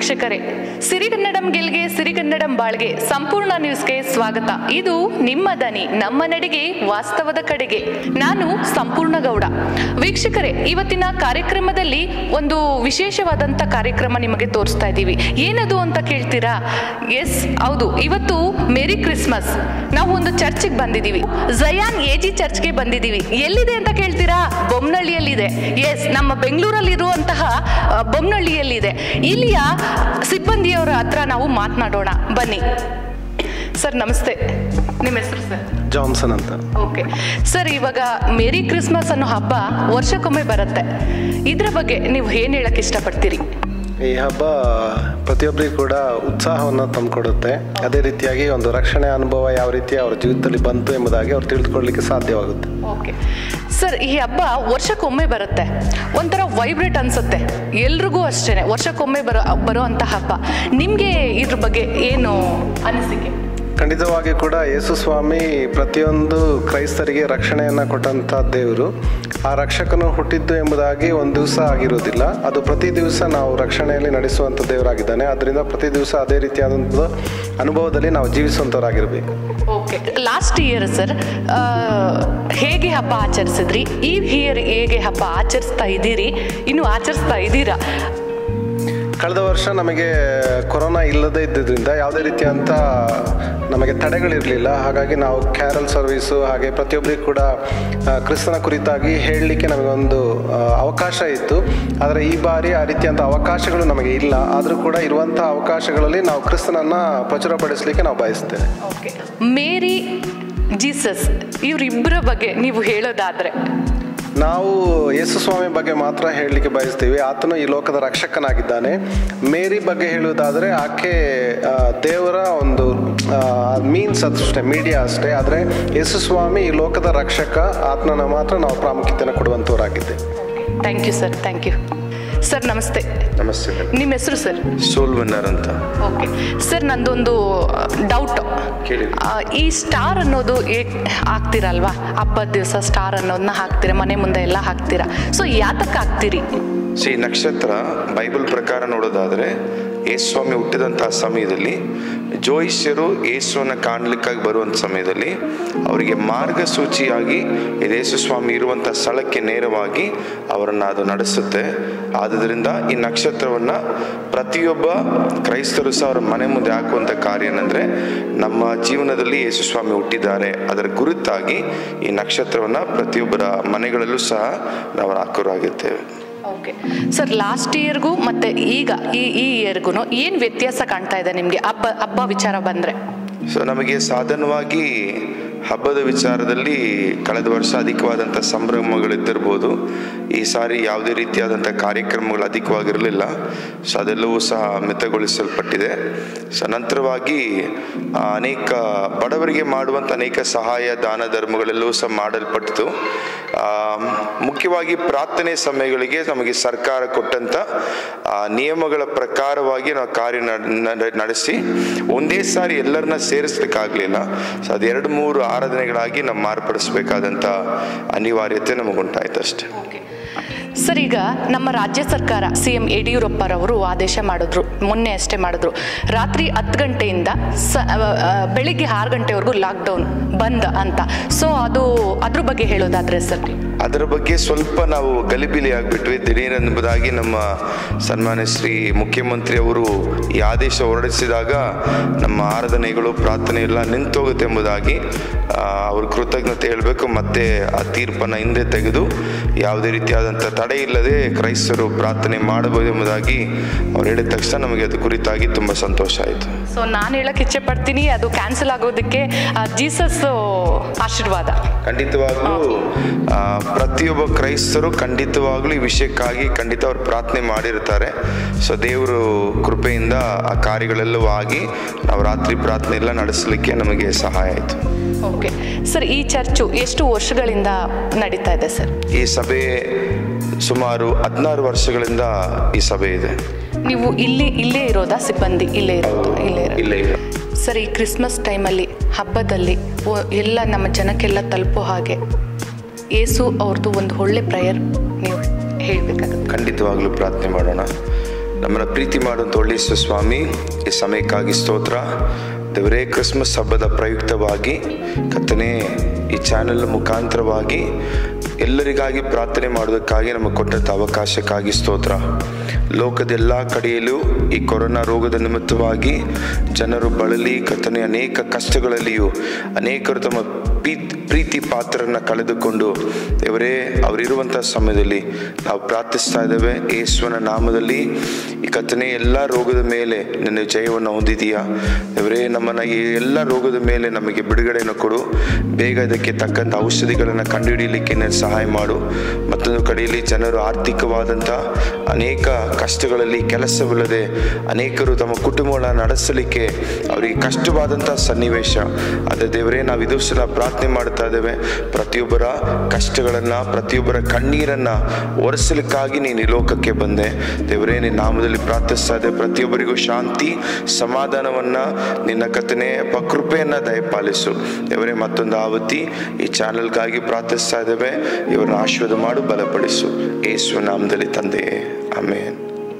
ವೀಕ್ಷಕರೇ ಸಿರಿಗನ್ನಡಂ ಗೆಲ್ಗೆ ಸಿರಿಗನ್ನಡಂ ಬಾಳ್ಗೆ ಸಂಪೂರ್ಣ ನ್ಯೂಸ್ಗೆ ಸ್ವಾಗತ ಇದು ನಿಮ್ಮ ದನಿ ನಮ್ಮ ನಡೆಗೆ ವಾಸ್ತವದ ಕಡೆಗೆ ನಾನು ಸಂಪೂರ್ಣ ಗೌಡ ವೀಕ್ಷಕರೇ ಇವತ್ತಿನ ಕಾರ್ಯಕ್ರಮದಲ್ಲಿ ಒಂದು ವಿಶೇಷವಾದಂಥ ಕಾರ್ಯಕ್ರಮ ನಿಮಗೆ ತೋರಿಸ್ತಾ ಇದ್ದೀವಿ ಏನದು ಅಂತ ಕೇಳ್ತೀರಾ ಎಸ್ ಹೌದು ಇವತ್ತು ಮೇರಿ ಕ್ರಿಸ್ಮಸ್ ನಾವು ಒಂದು ಚರ್ಚ್ಗೆ ಬಂದಿದ್ದೀವಿ ಜಯಾನ್ ಎಜಿ ಚರ್ಚ್ಗೆ ಬಂದಿದ್ದೀವಿ ಎಲ್ಲಿದೆ ಅಂತ ಕೇಳ್ತೀರಾ ಬೊಮ್ಮನಹಳ್ಳಿಯಲ್ಲಿದೆ ಎಸ್ ನಮ್ಮ ಬೆಂಗಳೂರಲ್ಲಿರುವಂತಹ ಆ, ಬೊಮ್ಮನಹಳ್ಳಿಯಲ್ಲಿದೆ ಇಲ್ಲಿಯ ಸಿಬ್ಬಂದಿಯವರ ಹತ್ರ ನಾವು ಮಾತನಾಡೋಣ ಬನ್ನಿ ಸರ್ ನಮಸ್ತೆ ನಿಮ್ಮ ಹೆಸರು ಸರ್ ಜಾನ್ಸನ್ ಅಂತ ಓಕೆ ಸರ್ ಇವಾಗ ಮೇರಿ ಕ್ರಿಸ್ಮಸ್ ಅನ್ನೋ ಹಬ್ಬ ವರ್ಷಕ್ಕೊಮ್ಮೆ ಬರುತ್ತೆ ಇದ್ರ ಬಗ್ಗೆ ನೀವು ಏನು ಹೇಳಕ್ ಇಷ್ಟಪಡ್ತೀರಿ ಈ ಹಬ್ಬ ಪ್ರತಿಯೊಬ್ಬರಿಗೂ ಕೂಡ ಉತ್ಸಾಹವನ್ನು ತಂದುಕೊಡುತ್ತೆ ಅದೇ ರೀತಿಯಾಗಿ ಒಂದು ರಕ್ಷಣೆ ಅನುಭವ ಯಾವ ರೀತಿ ಅವ್ರ ಜೀವಿತದಲ್ಲಿ ಬಂತು ಎಂಬುದಾಗಿ ಅವ್ರು ತಿಳಿದುಕೊಳ್ಳಲಿಕ್ಕೆ ಸಾಧ್ಯವಾಗುತ್ತೆ ಓಕೆ ಸರ್ ಈ ಹಬ್ಬ ವರ್ಷಕ್ಕೊಮ್ಮೆ ಬರುತ್ತೆ ಒಂಥರ ವೈಬ್ರೇಟ್ ಅನ್ಸುತ್ತೆ ಎಲ್ರಿಗೂ ಅಷ್ಟೇ ವರ್ಷಕ್ಕೊಮ್ಮೆ ಬರೋ ಬರೋ ಅಂಥ ಹಬ್ಬ ನಿಮಗೆ ಇದ್ರ ಬಗ್ಗೆ ಏನು ಅನಿಸಿಕೆ ಖಂಡಿತವಾಗಿ ಕೂಡ ಯೇಸು ಸ್ವಾಮಿ ಪ್ರತಿಯೊಂದು ಕ್ರೈಸ್ತರಿಗೆ ರಕ್ಷಣೆಯನ್ನು ಕೊಟ್ಟಂಥ ದೇವರು ಆ ರಕ್ಷಕನು ಹುಟ್ಟಿದ್ದು ಎಂಬುದಾಗಿ ಒಂದು ದಿವಸ ಆಗಿರುವುದಿಲ್ಲ ಅದು ಪ್ರತಿ ದಿವಸ ನಾವು ರಕ್ಷಣೆಯಲ್ಲಿ ನಡೆಸುವಂಥ ದೇವರಾಗಿದ್ದಾನೆ ಅದರಿಂದ ಪ್ರತಿ ದಿವಸ ಅದೇ ರೀತಿಯಾದಂಥ ಅನುಭವದಲ್ಲಿ ನಾವು ಜೀವಿಸುವಂಥವರಾಗಿರಬೇಕು ಓಕೆ ಲಾಸ್ಟ್ ಇಯರ್ ಸರ್ ಹೇಗೆ ಹಬ್ಬ ಆಚರಿಸಿದ್ರಿ ಈ ಇಯರ್ ಹೇಗೆ ಹಬ್ಬ ಆಚರಿಸ್ತಾ ಇದ್ದೀರಿ ಇನ್ನು ಆಚರಿಸ್ತಾ ಇದ್ದೀರಾ ಕಳೆದ ವರ್ಷ ನಮಗೆ ಕೊರೋನಾ ಇಲ್ಲದೇ ಇದ್ದಿದ್ದರಿಂದ ಯಾವುದೇ ರೀತಿಯಂಥ ನಮಗೆ ತಡೆಗಳಿರಲಿಲ್ಲ ಹಾಗಾಗಿ ನಾವು ಕ್ಯಾರಲ್ ಸರ್ವಿಸು ಹಾಗೆ ಪ್ರತಿಯೊಬ್ಬರಿಗೂ ಕೂಡ ಆ, ಕ್ರಿಸ್ತನ ಕುರಿತಾಗಿ ಹೇಳಲಿಕ್ಕೆ ನಮಗೊಂದು ಆ, ಅವಕಾಶ ಇತ್ತು ಆದರೆ ಈ ಬಾರಿ ಆ ರೀತಿಯಂಥ ಅವಕಾಶಗಳು ನಮಗೆ ಇಲ್ಲ ಆದರೂ ಕೂಡ ಇರುವಂಥ ಅವಕಾಶಗಳಲ್ಲಿ ನಾವು ಕ್ರಿಸ್ತನನ್ನು ಪ್ರಚುರಪಡಿಸಲಿಕ್ಕೆ ನಾವು ಬಯಸ್ತೇವೆ ಓಕೆ ಮೇರಿ ಜೀಸಸ್ ಇವರಿಬ್ಬರ ಬಗ್ಗೆ ನೀವು ಹೇಳೋದಾದ್ರೆ ನಾವು ಯೇಸು ಸ್ವಾಮಿ ಬಗ್ಗೆ ಮಾತ್ರ ಹೇಳಲಿಕ್ಕೆ ಬಯಸ್ತೀವಿ ಆತನು ಈ ಲೋಕದ ರಕ್ಷಕನಾಗಿದ್ದಾನೆ ಮೇರಿ ಬಗ್ಗೆ ಹೇಳುವುದಾದರೆ ಆಕೆ ಆ, ದೇವರ ಒಂದು ಮೀನ್ಸ್ ಅಷ್ಟೇ ಮೀಡಿಯಾ ಅಷ್ಟೇ ಆದರೆ ಯೇಸು ಸ್ವಾಮಿ ಈ ಲೋಕದ ರಕ್ಷಕ ಆತನನ್ನ ಮಾತ್ರ ನಾವು ಪ್ರಾಮುಖ್ಯತೆಯನ್ನು ಕೊಡುವಂಥವರಾಗಿದ್ದೇವೆ thank you sir thank you sir ನಮಸ್ತೆ ನಮಸ್ತೆ ನಿಮ್ಮ ಹೆಸರು ಸರ್ ಸೋಲ್ ವಿನ್ನರ್ ಅಂತ ಓಕೆ ಸರ್ ನಂದೊಂದು ಡೌಟ್ ಕೇಳಿ. ಈ ಸ್ಟಾರ್ ಅನ್ನೋದು ಏಕ್ ಹಾಕ್ತೀರಲ್ವಾ ಹಬ್ಬದ ದಿವಸ ಸ್ಟಾರ್ ಅನ್ನೋದನ್ನ ಹಾಕ್ತೀರಾ ಮನೆ ಮುಂದೆ ಎಲ್ಲ ಹಾಕ್ತೀರಾ ಸೊ ಯಾತಕ್ಕೆ ಹಾಕ್ತೀರಿ ಸಿ ನಕ್ಷತ್ರ ಬೈಬಲ್ ಪ್ರಕಾರ ನೋಡೋದಾದ್ರೆ ಯೇಸ್ವಾಮಿ ಹುಟ್ಟಿದಂತಹ ಸಮಯದಲ್ಲಿ ಜೋಯಿಷ್ಯರು ಯೇಸುವನ್ನ ಕಾಣಲಿಕ್ಕಾಗಿ ಬರುವಂಥ ಸಮಯದಲ್ಲಿ ಅವರಿಗೆ ಮಾರ್ಗಸೂಚಿಯಾಗಿ ಇದು ಯೇಸು ಸ್ವಾಮಿ ಇರುವಂಥ ಸ್ಥಳಕ್ಕೆ ನೇರವಾಗಿ ಅವರನ್ನು ಅದು ನಡೆಸುತ್ತೆ ಆದುದರಿಂದ ಈ ನಕ್ಷತ್ರವನ್ನ ಪ್ರತಿಯೊಬ್ಬ ಕ್ರೈಸ್ತರು ಸಹ ಅವರ ಮನೆ ಮುಂದೆ ಹಾಕುವಂಥ ಕಾರ್ಯ ಏನಂದ್ರೆ ನಮ್ಮ ಜೀವನದಲ್ಲಿ ಯೇಸು ಸ್ವಾಮಿ ಹುಟ್ಟಿದ್ದಾರೆ ಅದರ ಗುರುತಾಗಿ ಈ ನಕ್ಷತ್ರವನ್ನ ಪ್ರತಿಯೊಬ್ಬರ ಮನೆಗಳಲ್ಲೂ ಸಹ ನಾವು ಹಾಕೋರಾಗಿರ್ತೇವೆ ಓಕೆ ಸರ್ ಲಾಸ್ಟ್ ಇಯರ್ಗೂ ಮತ್ತೆ ಈಗ ಈ ಈ ಇಯರ್ಗೂ ಏನು ವ್ಯತ್ಯಾಸ ಕಾಣ್ತಾ ಇದೆ ನಿಮಗೆ ಹಬ್ಬ ಹಬ್ಬ ವಿಚಾರ ಬಂದರೆ ಸೊ ನಮಗೆ ಸಾಧಾರಣವಾಗಿ ಹಬ್ಬದ ವಿಚಾರದಲ್ಲಿ ಕಳೆದ ವರ್ಷ ಅಧಿಕವಾದಂಥ ಸಂಭ್ರಮಗಳಿದ್ದಿರ್ಬೋದು ಈ ಸಾರಿ ಯಾವುದೇ ರೀತಿಯಾದಂಥ ಕಾರ್ಯಕ್ರಮಗಳು ಅಧಿಕವಾಗಿರಲಿಲ್ಲ ಸೊ ಅದೆಲ್ಲವೂ ಸಹ ಮಿತಗೊಳಿಸಲ್ಪಟ್ಟಿದೆ ಸೊ ನಂತರವಾಗಿ ಆ, ಅನೇಕ ಬಡವರಿಗೆ ಮಾಡುವಂಥ ಅನೇಕ ಸಹಾಯ ದಾನ ಧರ್ಮಗಳೆಲ್ಲವೂ ಸಹ ಮಾಡಲ್ಪಟ್ಟಿತು ಆ, ಮುಖ್ಯವಾಗಿ ಪ್ರಾರ್ಥನೆ ಸಮಯಗಳಿಗೆ ನಮಗೆ ಸರ್ಕಾರ ಕೊಟ್ಟಂಥ ಆ, ನಿಯಮಗಳ ಪ್ರಕಾರವಾಗಿ ನಾವು ಕಾರ್ಯ ನಡ್- ನಡ್- ನಡೆಸಿ ಒಂದೇ ಸಾರಿ ಎಲ್ಲರನ್ನ ಸೇರಿಸ್ಲಿಕ್ಕಾಗಲಿಲ್ಲ ಸೊ ಅದು ಎರಡು ಮೂರು ಆರಾಧನೆಗಳಾಗಿ ನಾವು ಮಾರ್ಪಡಿಸಬೇಕಾದಂಥ ಅನಿವಾರ್ಯತೆ ನಮಗುಂಟಾಯ್ತು ಅಷ್ಟೇ ಸರ್ ಈಗ ನಮ್ಮ ರಾಜ್ಯ ಸರ್ಕಾರ ಸಿ ಎಂ ಯಡಿಯೂರಪ್ಪರವರು ಆದೇಶ ಮಾಡಿದ್ರು ಮೊನ್ನೆ ಅಷ್ಟೇ ಮಾಡಿದ್ರು ರಾತ್ರಿ ಹತ್ತು ಗಂಟೆಯಿಂದ ಸ ಆ, ಆ, ಬೆಳಿಗ್ಗೆ ಆರು ಗಂಟೆವರೆಗೂ ಲಾಕ್ಡೌನ್ ಬಂದ್ ಅಂತ ಸೊ ಅದು ಅದ್ರ ಬಗ್ಗೆ ಹೇಳೋದಾದ್ರೆ ಸರ್ ಅದರ ಬಗ್ಗೆ ಸ್ವಲ್ಪ ನಾವು ಗಲಿಬಿಲಿ ಆಗಿಬಿಟ್ವಿ ದಿಢೀರೆಂಬುದಾಗಿ ನಮ್ಮ ಸನ್ಮಾನ್ಯ ಶ್ರೀ ಮುಖ್ಯಮಂತ್ರಿ ಅವರು ಈ ಆದೇಶ ಹೊರಡಿಸಿದಾಗ ನಮ್ಮ ಆರಾಧನೆಗಳು ಪ್ರಾರ್ಥನೆ ಎಲ್ಲ ನಿಂತೋಗುತ್ತೆ ಎಂಬುದಾಗಿ ಆ, ಅವ್ರ ಕೃತಜ್ಞತೆ ಹೇಳಬೇಕು ಮತ್ತೆ ಆ ತೀರ್ಪನ್ನು ಹಿಂದೆ ತೆಗೆದು ಯಾವುದೇ ರೀತಿಯಾದಂಥ ತಡೆ ಇಲ್ಲದೆ ಕ್ರೈಸ್ತರು ಪ್ರಾರ್ಥನೆ ಮಾಡಬಹುದು ಎಂಬುದಾಗಿ ಅವ್ರು ಹೇಳಿದ ತಕ್ಷಣ ನಮಗೆ ಅದು ಕುರಿತಾಗಿ ತುಂಬ ಸಂತೋಷ ಆಯಿತು ಸೊ ನಾನು ಹೇಳಕ್ ಇಚ್ಛೆ ಪಡ್ತೀನಿ ಅದು ಕ್ಯಾನ್ಸಲ್ ಆಗೋದಕ್ಕೆ ಆ, ಜೀಸಸ್ ಆಶೀರ್ವಾದ ಖಂಡಿತವಾಗ್ಲೂ ಆ, ಪ್ರತಿಯೊಬ್ಬ ಕ್ರೈಸ್ತರು ಖಂಡಿತವಾಗ್ಲೂ ಈ ವಿಷಯಕ್ಕಾಗಿ ಖಂಡಿತ ಅವ್ರು ಪ್ರಾರ್ಥನೆ ಮಾಡಿರ್ತಾರೆ ಸೊ ದೇವರು ಕೃಪೆಯಿಂದ ಆ ಕಾರ್ಯಗಳೆಲ್ಲವೂ ಆಗಿ ನಾವು ರಾತ್ರಿ ಪ್ರಾರ್ಥನೆ ಎಲ್ಲ ನಡೆಸಲಿಕ್ಕೆ ನಮಗೆ ಸಹಾಯ ಆಯಿತು ಓಕೆ ಸರ್ ಈ ಚರ್ಚು ಎಷ್ಟು ವರ್ಷಗಳಿಂದ ನಡೀತಾ ಇದೆ ಸರ್ ಈ ಸಭೆ ಸುಮಾರು ಹದಿನಾರು ವರ್ಷಗಳಿಂದ ಈ ಸಭೆ ಇದೆ ನೀವು ಇಲ್ಲಿ ಇಲ್ಲೇ ಇರೋದಾ ಸಿಬ್ಬಂದಿ ಇಲ್ಲೇ ಇರೋದು ಇಲ್ಲೇ ಇರೋದು ಇಲ್ಲೇ ಇದೆ ಸರ್ ಈ ಕ್ರಿಸ್ಮಸ್ ಟೈಮಲ್ಲಿ ಹಬ್ಬದಲ್ಲಿ ಓ- ಎಲ್ಲ ನಮ್ಮ ಜನಕ್ಕೆಲ್ಲ ತಲುಪೋ ಹಾಗೆ ಏಸು ಅವ್ರದ್ದು ಒಂದು ಒಳ್ಳೆ ಪ್ರೇಯರ್ ನೀವು ಹೇಳಬೇಕಾಗುತ್ತೆ ಖಂಡಿತವಾಗ್ಲೂ ಪ್ರಾರ್ಥನೆ ಮಾಡೋಣ ನಮ್ಮನ್ನು ಪ್ರೀತಿ ಮಾಡುವಂಥ ಒಳ್ಳೆಯ ಸ್ವಾಮಿ ಈ ಸಮಯಕ್ಕಾಗಿ ಸ್ತೋತ್ರ ದೇವರೇ ಕ್ರಿಸ್ಮಸ್ ಹಬ್ಬದ ಪ್ರಯುಕ್ತವಾಗಿ ಕತ್ತನೆ ಈ ಚಾನೆಲ್ ಮುಖಾಂತರವಾಗಿ ಎಲ್ಲರಿಗಾಗಿ ಪ್ರಾರ್ಥನೆ ಮಾಡೋದಕ್ಕಾಗಿ ನಮಗೆ ಕೊಟ್ಟಂಥ ಅವಕಾಶಕ್ಕಾಗಿ ಸ್ತೋತ್ರ ಲೋಕದ ಎಲ್ಲ ಕಡೆಯಲ್ಲೂ ಈ ಕೊರೋನಾ ರೋಗದ ನಿಮಿತ್ತವಾಗಿ ಜನರು ಬಳಲಿ ಕತ್ತನೆ ಅನೇಕ ಕಷ್ಟಗಳಲ್ಲಿಯೂ ಅನೇಕರು ತಮ್ಮ ಪ್ರೀತ್- ಪ್ರೀತಿ ಪಾತ್ರರನ್ನ ಕಳೆದುಕೊಂಡು ದೇವರೇ ಅವರಿರುವಂಥ ಸಮಯದಲ್ಲಿ ನಾವು ಪ್ರಾರ್ಥಿಸ್ತಾ ಇದ್ದೇವೆ ಯೇಸುವನ ನಾಮದಲ್ಲಿ ಈ ಕತ್ತನೆ ಎಲ್ಲ ರೋಗದ ಮೇಲೆ ನಿನ್ನ ಜಯವನ್ನು ಹೊಂದಿದೀಯಾ ದೇವರೇ ನಮ್ಮನ್ನ ಈ ಎಲ್ಲ ರೋಗದ ಮೇಲೆ ನಮಗೆ ಬಿಡುಗಡೆಯನ್ನು ಕೊಡು ಬೇಗ ಇದಕ್ಕೆ ತಕ್ಕಂಥ ಔಷಧಿಗಳನ್ನು ಕಂಡುಹಿಡಿಯಲಿಕ್ಕೆ ನೀನು ಸಹಾಯ ಮಾಡು ಮತ್ತೊಂದು ಕಡೆಯಲ್ಲಿ ಜನರು ಆರ್ಥಿಕವಾದಂಥ ಅನೇಕ ಕಷ್ಟಗಳಲ್ಲಿ ಕೆಲಸವಿಲ್ಲದೆ ಅನೇಕರು ತಮ್ಮ ಕುಟುಂಬಗಳನ್ನು ನಡೆಸಲಿಕ್ಕೆ ಅವರಿಗೆ ಕಷ್ಟವಾದಂಥ ಸನ್ನಿವೇಶ ಆದರೆ ದೇವರೇ ನಾವು ಇದು ಸಲ ಪ್ರಾರ್ಥನೆ ಮಾಡ್ತಾ ಇದ್ದೇವೆ ಪ್ರತಿಯೊಬ್ಬರ ಕಷ್ಟಗಳನ್ನು ಪ್ರತಿಯೊಬ್ಬರ ಕಣ್ಣೀರನ್ನು ಒರೆಸಲಿಕ್ಕಾಗಿ ನೀನು ಈ ಲೋಕಕ್ಕೆ ಬಂದೆ ದೇವರೇ ನಿನ್ನ ನಾಮದಲ್ಲಿ ಪ್ರಾರ್ಥಿಸ್ತಾ ಇದ್ದೆ ಪ್ರತಿಯೊಬ್ಬರಿಗೂ ಶಾಂತಿ ಸಮಾಧಾನವನ್ನು ನಿನ್ನ ಕಥನೆ ಕೃಪೆಯನ್ನು ದಯಪಾಲಿಸು ದೇವರೇ ಮತ್ತೊಂದು ಆವತಿ ಈ ಚಾನೆಲ್ಗಾಗಿ ಪ್ರಾರ್ಥಿಸ್ತಾ ಇದ್ದೇವೆ ಇವರನ್ನ ಆಶೀರ್ವಾದ ಮಾಡು ಬಲಪಡಿಸು ಯೇಸು ನಾಮದಲ್ಲಿ ತಂದೆ amen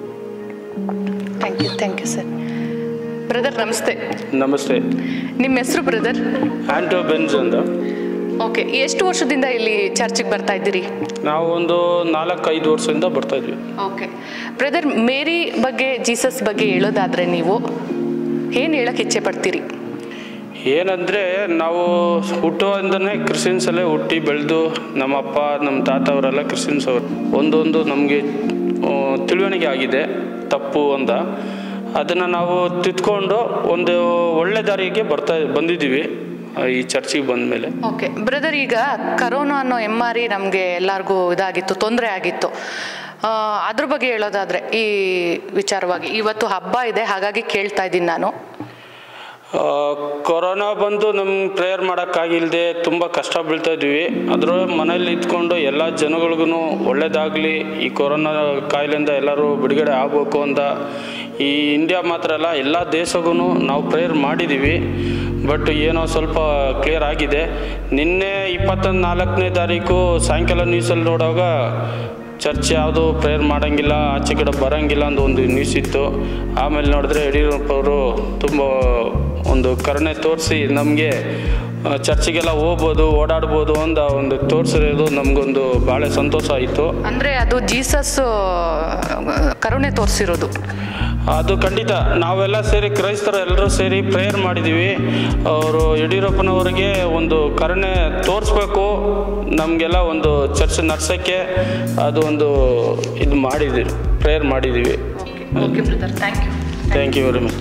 thank you thank you sir brother ನಮಸ್ತೆ ನಮಸ್ತೆ ನಿಮ್ಮ ಹೆಸರು ಬ್ರದರ್ ಆಂಟೋ ಬೆನ್ಸ್ ಅಂತ ಓಕೆ ಎಷ್ಟು ವರ್ಷದಿಂದ ಇಲ್ಲಿ ಚರ್ಚಿಗೆ ಬರ್ತಾ ಇದ್ದೀರಿ ನಾವು ಒಂದು ನಾಲ್ಕೈದು ವರ್ಷದಿಂದ ಬರ್ತಾ ಇದ್ವಿ ಓಕೆ ಬ್ರದರ್ ಮೇರಿ ಬಗ್ಗೆ ಜೀಸಸ್ ಬಗ್ಗೆ ಹೇಳೋದಾದ್ರೆ ನೀವು ಏನು ಹೇಳಕ್ಕೆ ಇಚ್ಛೆ ಪಡ್ತೀರಿ ಏನಂದರೆ ನಾವು ಹುಟ್ಟುವಂದನೇ ಕ್ರಿಶ್ಚಿಯನ್ಸಲ್ಲೇ ಹುಟ್ಟಿ ಬೆಳೆದು ನಮ್ಮ ಅಪ್ಪ ನಮ್ಮ ತಾತ ಅವರೆಲ್ಲ ಕ್ರಿಶ್ಚಿಯನ್ಸ್ ಅವರು ಒಂದೊಂದು ನಮಗೆ ತಿಳುವಳಿಕೆ ಆಗಿದೆ ತಪ್ಪು ಅಂತ ಅದನ್ನು ನಾವು ತಿದ್ಕೊಂಡು ಒಂದು ಒಳ್ಳೆ ದಾರಿಗೆ ಬರ್ತಾ ಬಂದಿದ್ದೀವಿ ಆ, ಈ ಚರ್ಚಿಗೆ ಬಂದ ಮೇಲೆ ಓಕೆ ಬ್ರದರ್ ಈಗ ಕರೋನಾ ಅನ್ನೋ ಎಮ್ ಆರ್ ಇ ನಮಗೆ ಎಲ್ಲರಿಗೂ ಇದಾಗಿತ್ತು ತೊಂದರೆ ಆಗಿತ್ತು ಆ, ಅದ್ರ ಬಗ್ಗೆ ಹೇಳೋದಾದ್ರೆ ಈ ವಿಚಾರವಾಗಿ ಇವತ್ತು ಹಬ್ಬ ಇದೆ ಹಾಗಾಗಿ ಕೇಳ್ತಾ ಇದ್ದೀನಿ ನಾನು ಆ, ಕೊರೋನಾ ಬಂದು ನಮ್ಗೆ ಪ್ರೇಯರ್ ಮಾಡೋಕ್ಕಾಗಿಲ್ಲದೆ ತುಂಬ ಕಷ್ಟ ಬೀಳ್ತಾ ಇದ್ವಿ ಅದ್ರ ಮನೇಲಿ ಇದ್ಕೊಂಡು ಎಲ್ಲ ಜನಗಳಿಗೂ ಒಳ್ಳೇದಾಗಲಿ ಈ ಕೊರೋನಾ ಕಾಯಿಲೆಯಿಂದ ಎಲ್ಲರೂ ಬಿಡುಗಡೆ ಆಗಬೇಕು ಅಂತ ಈ ಇಂಡಿಯಾ ಮಾತ್ರ ಅಲ್ಲ ಎಲ್ಲ ದೇಶಗೂ ನಾವು ಪ್ರೇಯರ್ ಮಾಡಿದ್ದೀವಿ ಬಟ್ ಏನೋ ಸ್ವಲ್ಪ ಕ್ಲಿಯರ್ ಆಗಿದೆ ನಿನ್ನೆ ಇಪ್ಪತ್ತೊಂದು ನಾಲ್ಕನೇ ತಾರೀಕು ಸಾಯಂಕಾಲ ನ್ಯೂಸಲ್ಲಿ ನೋಡುವಾಗ ಚರ್ಚ್ ಯಾವುದು ಪ್ರೇಯರ್ ಮಾಡೋಂಗಿಲ್ಲ ಆಚೆ ಕಡೆ ಬರೋಂಗಿಲ್ಲ ಅಂತ ಒಂದು ನ್ಯೂಸ್ ಇತ್ತು ಆಮೇಲೆ ನೋಡಿದ್ರೆ ಯಡಿಯೂರಪ್ಪ ಅವರು ತುಂಬ ಒಂದು ಕರುಣೆ ತೋರಿಸಿ ನಮಗೆ ಚರ್ಚಿಗೆಲ್ಲ ಹೋಗ್ಬೋದು ಓಡಾಡ್ಬೋದು ಅಂತ ಒಂದು ತೋರಿಸಿರೋದು ನಮಗೊಂದು ಭಾಳ ಸಂತೋಷ ಆಯಿತು ಅಂದ್ರೆ ಅದು ಜೀಸಸ್ ಕರುಣೆ ತೋರಿಸಿರೋದು ಅದು ಖಂಡಿತ ನಾವೆಲ್ಲ ಸೇರಿ ಕ್ರೈಸ್ತರು ಎಲ್ಲರೂ ಸೇರಿ ಪ್ರೇಯರ್ ಮಾಡಿದ್ದೀವಿ ಅವರು ಯಡಿಯೂರಪ್ಪನವರಿಗೆ ಒಂದು ಕರುಣೆ ತೋರಿಸ್ಬೇಕು ನಮಗೆಲ್ಲ ಒಂದು ಚರ್ಚ್ ನಡ್ಸೋಕ್ಕೆ ಅದು ಒಂದು ಇದು ಮಾಡಿದ್ದೀವಿ ಪ್ರೇಯರ್ ಮಾಡಿದ್ದೀವಿ okay brother thank you thank you very much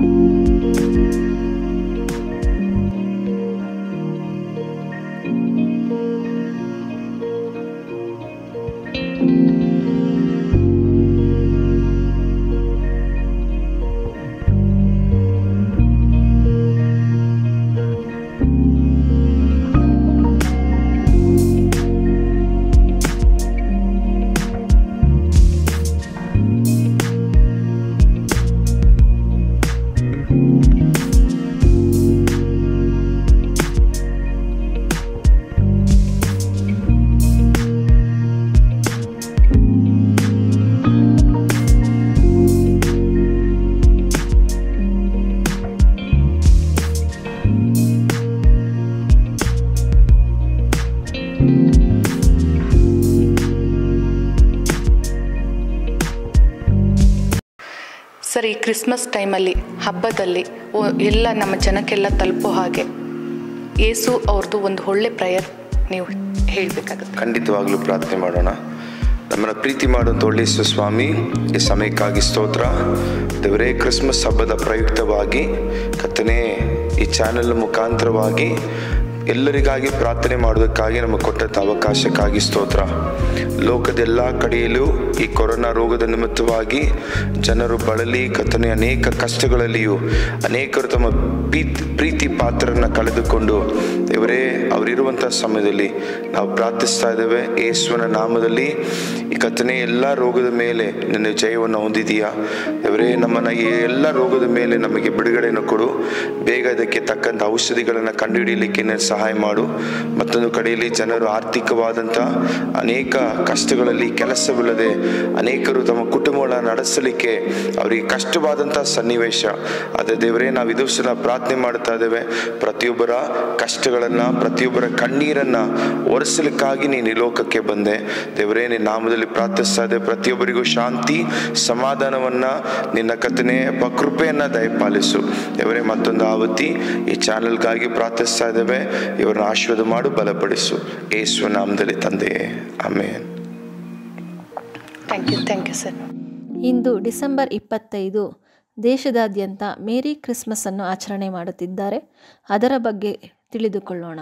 sir ಈ ಕ್ರಿಸ್ಮಸ್ ಟೈಮಲ್ಲಿ ಹಬ್ಬದಲ್ಲಿ ಓ- ಎಲ್ಲ ನಮ್ಮ ಜನಕ್ಕೆಲ್ಲ ತಲುಪೋ ಹಾಗೆ ಏಸು ಅವ್ರದ್ದು ಒಂದು ಒಳ್ಳೆ ಪ್ರಯರ್ ನೀವು ಹೇಳಬೇಕಾಗುತ್ತೆ ಖಂಡಿತವಾಗ್ಲೂ ಪ್ರಾರ್ಥನೆ ಮಾಡೋಣ ನಮ್ಮನ್ನು ಪ್ರೀತಿ ಮಾಡುವಂಥ ಒಳ್ಳೆಯ ಸ್ವಾಮಿ ಈ ಸಮಯಕ್ಕಾಗಿ ಸ್ತೋತ್ರ ದೇವರೇ ಕ್ರಿಸ್ಮಸ್ ಹಬ್ಬದ ಪ್ರಯುಕ್ತವಾಗಿ ಕತ್ತನೆ ಈ ಚಾನೆಲ್ ಮುಖಾಂತರವಾಗಿ ಎಲ್ಲರಿಗಾಗಿ ಪ್ರಾರ್ಥನೆ ಮಾಡೋದಕ್ಕಾಗಿ ನಮಗೆ ಕೊಟ್ಟಂಥ ಅವಕಾಶಕ್ಕಾಗಿ ಸ್ತೋತ್ರ ಲೋಕದ ಎಲ್ಲ ಕಡೆಯಲ್ಲೂ ಈ ಕೊರೋನಾ ರೋಗದ ನಿಮಿತ್ತವಾಗಿ ಜನರು ಬಳಲಿ ಕತ್ತನೆ ಅನೇಕ ಕಷ್ಟಗಳಲ್ಲಿಯೂ ಅನೇಕರು ತಮ್ಮ ಪ್ರೀತ್ ಪ್ರೀತಿ ಪಾತ್ರರನ್ನ ಕಳೆದುಕೊಂಡು ದೇವರೇ ಅವರಿರುವಂಥ ಸಮಯದಲ್ಲಿ ನಾವು ಪ್ರಾರ್ಥಿಸ್ತಾ ಇದ್ದೇವೆ ಯೇಸುವನ ನಾಮದಲ್ಲಿ ಈ ಕತ್ತನೆ ಎಲ್ಲ ರೋಗದ ಮೇಲೆ ನಿನ್ನ ಜಯವನ್ನು ಹೊಂದಿದೀಯಾ ದೇವರೇ ನಮ್ಮನ್ನ ಈ ಎಲ್ಲ ರೋಗದ ಮೇಲೆ ನಮಗೆ ಬಿಡುಗಡೆಯನ್ನು ಕೊಡು ಬೇಗ ಇದಕ್ಕೆ ತಕ್ಕಂಥ ಔಷಧಿಗಳನ್ನು ಕಂಡುಹಿಡಿಯಲಿಕ್ಕೆ ನೀನು ಸಹಾಯ ಮಾಡು ಮತ್ತೊಂದು ಕಡೆಯಲ್ಲಿ ಜನರು ಆರ್ಥಿಕವಾದಂಥ ಅನೇಕ ಕಷ್ಟಗಳಲ್ಲಿ ಕೆಲಸವಿಲ್ಲದೆ ಅನೇಕರು ತಮ್ಮ ಕುಟುಂಬಗಳನ್ನು ನಡೆಸಲಿಕ್ಕೆ ಅವರಿಗೆ ಕಷ್ಟವಾದಂಥ ಸನ್ನಿವೇಶ ಅದೇ ದೇವರೇ ನಾವು ಇದು ಸಹ ಪ್ರಾರ್ಥನೆ ಮಾಡ್ತಾ ಇದ್ದೇವೆ ಪ್ರತಿಯೊಬ್ಬರ ಕಷ್ಟಗಳನ್ನು ಪ್ರತಿಯೊಬ್ಬರ ಕಣ್ಣೀರನ್ನು ಒರೆಸಲಿಕ್ಕಾಗಿ ನೀನು ಈ ಲೋಕಕ್ಕೆ ಬಂದೆ ದೇವರೇ ನಿನ್ನ ನಾಮದಲ್ಲಿ ಪ್ರಾರ್ಥಿಸ್ತಾ ಇದೆ ಪ್ರತಿಯೊಬ್ಬರಿಗೂ ಶಾಂತಿ ಸಮಾಧಾನವನ್ನ ನಿನ್ನ ಕಥನೆ ಕೃಪೆಯನ್ನ ದಯಪಾಲಿಸು ದೇವರೇ ಮತ್ತೊಂದು ಆವತಿ ಈ ಚಾನೆಲ್ಗಾಗಿ ಪ್ರಾರ್ಥಿಸ್ತಾ ಇದ್ದೇವೆ ಇವರನ್ನ ಆಶೀರ್ವಾದ ಮಾಡು ಬಲಪಡಿಸು ಯೇಸುವ ನಾಮದಲ್ಲಿ ತಂದೆಯೇ amen thank you thank you sir ಇಂದು ಡಿಸೆಂಬರ್ ಇಪ್ಪತ್ತೈದು ದೇಶದಾದ್ಯಂತ ಮೇರಿ ಕ್ರಿಸ್ಮಸ್ ಅನ್ನು ಆಚರಣೆ ಮಾಡುತ್ತಿದ್ದಾರೆ ಅದರ ಬಗ್ಗೆ ತಿಳಿದುಕೊಳ್ಳೋಣ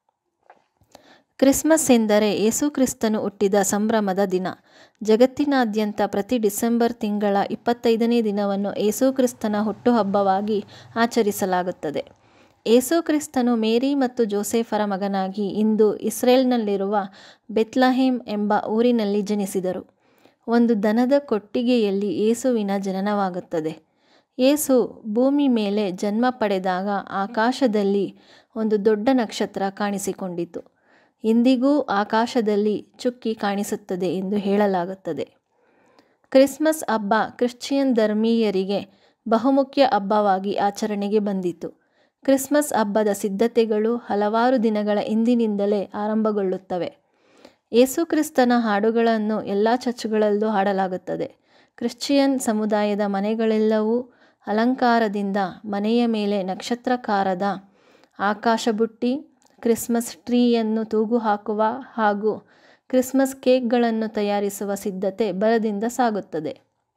ಕ್ರಿಸ್ಮಸ್ ಎಂದರೆ ಯೇಸು ಕ್ರಿಸ್ತನು ಹುಟ್ಟಿದ ಸಂಭ್ರಮದ ದಿನ ಜಗತ್ತಿನಾದ್ಯಂತ ಪ್ರತಿ ಡಿಸೆಂಬರ್ ತಿಂಗಳ ಇಪ್ಪತ್ತೈದನೇ ದಿನವನ್ನು ಯೇಸು ಕ್ರಿಸ್ತನ ಹುಟ್ಟುಹಬ್ಬವಾಗಿ ಆಚರಿಸಲಾಗುತ್ತದೆ ಯೇಸು ಕ್ರಿಸ್ತನು ಮೇರಿ ಮತ್ತು ಜೋಸೆಫರ ಮಗನಾಗಿ ಇಂದು ಇಸ್ರೇಲ್ನಲ್ಲಿರುವ ಬೆತ್ಲಹೇಮ್ ಎಂಬ ಊರಿನಲ್ಲಿ ಜನಿಸಿದರು ಒಂದು ದನದ ಕೊಟ್ಟಿಗೆಯಲ್ಲಿ ಯೇಸುವಿನ ಜನನವಾಗುತ್ತದೆ ಯೇಸು ಭೂಮಿ ಮೇಲೆ ಜನ್ಮ ಪಡೆದಾಗ ಆಕಾಶದಲ್ಲಿ ಒಂದು ದೊಡ್ಡ ನಕ್ಷತ್ರ ಕಾಣಿಸಿಕೊಂಡಿತು ಇಂದಿಗೂ ಆಕಾಶದಲ್ಲಿ ಚುಕ್ಕಿ ಕಾಣಿಸುತ್ತದೆ ಎಂದು ಹೇಳಲಾಗುತ್ತದೆ ಕ್ರಿಸ್ಮಸ್ ಹಬ್ಬ ಕ್ರಿಶ್ಚಿಯನ್ ಧರ್ಮೀಯರಿಗೆ ಬಹುಮುಖ್ಯ ಹಬ್ಬವಾಗಿ ಆಚರಣೆಗೆ ಬಂದಿತು ಕ್ರಿಸ್ಮಸ್ ಹಬ್ಬದ ಸಿದ್ಧತೆಗಳು ಹಲವಾರು ದಿನಗಳ ಹಿಂದಿನಿಂದಲೇ ಆರಂಭಗೊಳ್ಳುತ್ತವೆ ಯೇಸುಕ್ರಿಸ್ತನ ಹಾಡುಗಳನ್ನು ಎಲ್ಲ ಚರ್ಚ್ಗಳಲ್ಲೂ ಹಾಡಲಾಗುತ್ತದೆ ಕ್ರಿಶ್ಚಿಯನ್ ಸಮುದಾಯದ ಮನೆಗಳೆಲ್ಲವೂ ಅಲಂಕಾರದಿಂದ ಮನೆಯ ಮೇಲೆ ನಕ್ಷತ್ರಕಾರದ ಆಕಾಶಬುಟ್ಟಿ ಕ್ರಿಸ್ಮಸ್ ಟ್ರೀಯನ್ನು ತೂಗು ಹಾಕುವ ಹಾಗೂ ಕ್ರಿಸ್ಮಸ್ ಕೇಕ್ಗಳನ್ನು ತಯಾರಿಸುವ ಸಿದ್ಧತೆ ಬರದಿಂದ ಸಾಗುತ್ತದೆ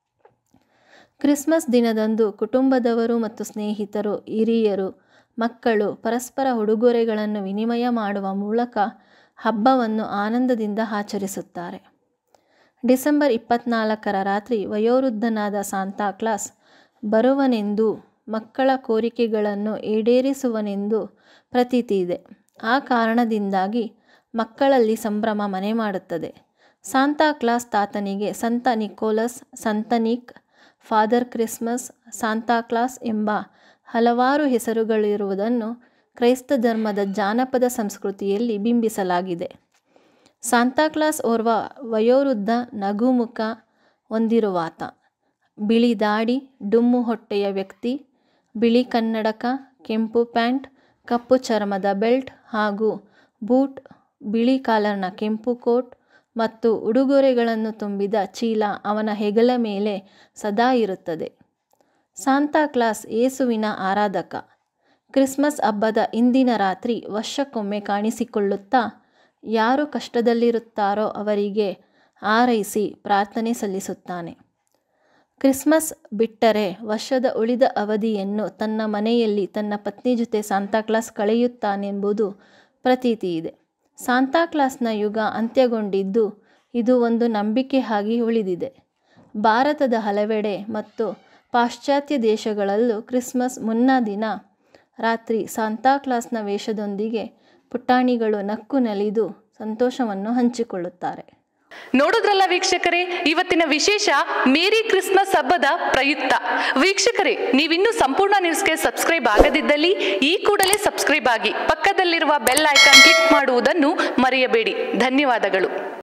ಕ್ರಿಸ್ಮಸ್ ದಿನದಂದು ಕುಟುಂಬದವರು ಮತ್ತು ಸ್ನೇಹಿತರು ಹಿರಿಯರು ಮಕ್ಕಳು ಪರಸ್ಪರ ಉಡುಗೊರೆಗಳನ್ನು ವಿನಿಮಯ ಮಾಡುವ ಮೂಲಕ ಹಬ್ಬವನ್ನು ಆನಂದದಿಂದ ಆಚರಿಸುತ್ತಾರೆ ಡಿಸೆಂಬರ್ ಇಪ್ಪತ್ನಾಲ್ಕರ ರಾತ್ರಿ ವಯೋವೃದ್ಧನಾದ ಸಾಂತಾ ಕ್ಲಾಸ್ ಬರುವನೆಂದು ಮಕ್ಕಳ ಕೋರಿಕೆಗಳನ್ನು ಈಡೇರಿಸುವನೆಂದು ಪ್ರತೀತಿ ಇದೆ ಆ ಕಾರಣದಿಂದಾಗಿ ಮಕ್ಕಳಲ್ಲಿ ಸಂಭ್ರಮ ಮನೆ ಮಾಡುತ್ತದೆ ಸಾಂತಾ ಕ್ಲಾಸ್ ತಾತನಿಗೆ ಸಂತ ನಿಕೋಲಸ್ ಸಂತನಿಕ್ ಫಾದರ್ ಕ್ರಿಸ್ಮಸ್ ಸಾಂತಾ ಕ್ಲಾಸ್ ಎಂಬ ಹಲವಾರು ಹೆಸರುಗಳಿರುವುದನ್ನು ಕ್ರೈಸ್ತ ಧರ್ಮದ ಜಾನಪದ ಸಂಸ್ಕೃತಿಯಲ್ಲಿ ಬಿಂಬಿಸಲಾಗಿದೆ ಸಾಂತಾಕ್ಲಾಸ್ ಓರ್ವ ವಯೋವೃದ್ಧ ನಗುಮುಖ ಹೊಂದಿರುವಾತ ಬಿಳಿ ದಾಡಿ ಡುಮ್ಮು ಹೊಟ್ಟೆಯ ವ್ಯಕ್ತಿ ಬಿಳಿ ಕನ್ನಡಕ ಕೆಂಪು ಪ್ಯಾಂಟ್ ಕಪ್ಪು ಚರ್ಮದ ಬೆಲ್ಟ್ ಹಾಗೂ ಬೂಟ್ ಬಿಳಿ ಕಾಲರ್ನ ಕೆಂಪು ಕೋಟ್ ಮತ್ತು ಉಡುಗೊರೆಗಳನ್ನು ತುಂಬಿದ ಚೀಲ ಅವನ ಹೆಗಲ ಮೇಲೆ ಸದಾ ಇರುತ್ತದೆ ಸಾಂತಾಕ್ಲಾಸ್ ಯೇಸುವಿನ ಆರಾಧಕ ಕ್ರಿಸ್ಮಸ್ ಹಬ್ಬದ ಇಂದಿನ ರಾತ್ರಿ ವರ್ಷಕ್ಕೊಮ್ಮೆ ಕಾಣಿಸಿಕೊಳ್ಳುತ್ತಾ ಯಾರು ಕಷ್ಟದಲ್ಲಿರುತ್ತಾರೋ ಅವರಿಗೆ ಆರೈಸಿ ಪ್ರಾರ್ಥನೆ ಸಲ್ಲಿಸುತ್ತಾನೆ ಕ್ರಿಸ್ಮಸ್ ಬಿಟ್ಟರೆ ವರ್ಷದ ಉಳಿದ ಅವಧಿಯನ್ನು ತನ್ನ ಮನೆಯಲ್ಲಿ ತನ್ನ ಪತ್ನಿ ಜೊತೆ ಸಾಂತಾಕ್ಲಾಸ್ ಕಳೆಯುತ್ತಾನೆಂಬುದು ಪ್ರತೀತಿ ಇದೆ ಸಾಂತಾಕ್ಲಾಸ್ನ ಯುಗ ಅಂತ್ಯಗೊಂಡಿದ್ದು ಇದು ಒಂದು ನಂಬಿಕೆ ಆಗಿ ಉಳಿದಿದೆ ಭಾರತದ ಹಲವೆಡೆ ಮತ್ತು ಪಾಶ್ಚಾತ್ಯ ದೇಶಗಳಲ್ಲೂ ಕ್ರಿಸ್ಮಸ್ ಮುನ್ನ ದಿನ ರಾತ್ರಿ ಸಾಂತಾಕ್ಲಾಸ್ನ ವೇಷದೊಂದಿಗೆ ಪುಟಾಣಿಗಳು ನಕ್ಕು ನಲಿದು ಸಂತೋಷವನ್ನು ಹಂಚಿಕೊಳ್ಳುತ್ತಾರೆ ನೋಡುದ್ರಲ್ಲ ವೀಕ್ಷಕರೇ ಇವತ್ತಿನ ವಿಶೇಷ ಮೇರಿ ಕ್ರಿಸ್ಮಸ್ ಹಬ್ಬದ ಪ್ರಯುಕ್ತ ವೀಕ್ಷಕರೇ ನೀವಿನ್ನೂ ಸಂಪೂರ್ಣ ನ್ಯೂಸ್ಗೆ ಸಬ್ಸ್ಕ್ರೈಬ್ ಆಗದಿದ್ದಲ್ಲಿ ಈ ಕೂಡಲೇ ಸಬ್ಸ್ಕ್ರೈಬ್ ಆಗಿ ಪಕ್ಕದಲ್ಲಿರುವ ಬೆಲ್ ಐಕಾನ್ ಕ್ಲಿಕ್ ಮಾಡುವುದನ್ನು ಮರೆಯಬೇಡಿ ಧನ್ಯವಾದಗಳು